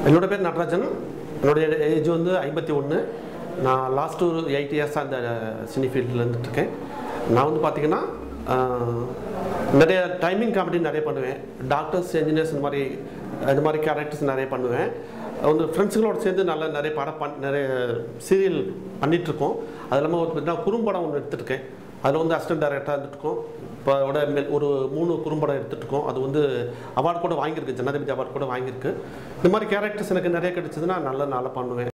என்னோட பேர் நடராஜன் என்னுடைய ஏஜ் வந்து ஐம்பத்தி ஒன்று நான் லாஸ்ட் ஒரு எயிட் இயர்ஸாக இந்த சினி ஃபீல்டில் இருந்துட்டுருக்கேன் நான் வந்து பார்த்தீங்கன்னா ஆஹ், நிறைய டைமிங் காமெடி நிறைய பண்ணுவேன் டாக்டர்ஸ் என்ஜினியர்ஸ் இந்த மாதிரி இந்த மாதிரி கேரக்டர்ஸ் நிறைய பண்ணுவேன் வந்து ஃப்ரெண்ட்ஸுங்களோட சேர்ந்து நல்ல நிறைய படம் பண் நிறைய சீரியல் பண்ணிகிட்ருக்கோம் அது இல்லாமல் ஒரு பார்த்தீங்கன்னா குறும்படம் ஒன்று எடுத்துருக்கேன் அதில் வந்து அசிஸ்டன்ட் டைரக்டராக இருந்துட்டுருக்கோம் இப்போ ஓட மெ- ஒரு மூணு குறும்படம் எடுத்துகிட்ருக்கோம் அது வந்து அவார்டு கூட வாங்கியிருக்கு ஜனாதிபதி அவார்டு கூட வாங்கியிருக்கு இந்த மாதிரி கேரக்டர்ஸ் எனக்கு நிறைய கிடைச்சதுன்னா நல்ல நல்லா பண்ணுவேன்